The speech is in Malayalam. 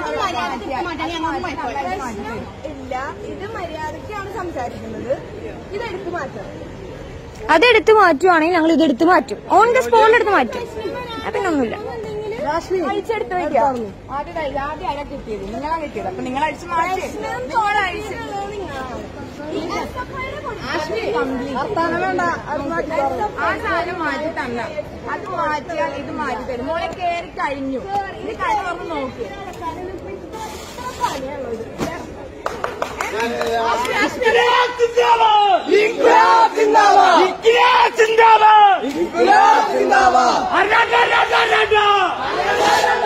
പ്രശ്നം ഇല്ല ഇത് മര്യാദക്കാണ് സംസാരിക്കുന്നത് ഇത് എടുത്തു മാറ്റണം അതെടുത്ത് മാറ്റുവാണെങ്കിൽ ഞങ്ങൾ ഇതെടുത്ത് മാറ്റും ഓൺ ദ സ്പോട്ടിൽ എടുത്ത് മാറ്റും അത് പിന്നെ ഒന്നുമില്ല അഴിച്ചെടുത്ത് വെക്കാം ആദ്യം ആദ്യം ആരാ കിട്ടിയത് നിങ്ങളാ കിട്ടിയത് അപ്പൊ നിങ്ങൾ അടിച്ചു മാറ്റി നിങ്ങൾ അഴിച്ചു വർത്താനം വേണ്ട അത് മാറ്റി പറഞ്ഞു. ആ സാധനം മാറ്റി തന്ന അത് മാറ്റിയാൽ ഇത് മാറ്റി തരും മോളെ കേറി കഴിഞ്ഞു ഇത് കഴിഞ്ഞ തുറന്ന് നോക്ക് ജിന്ദാബാദ്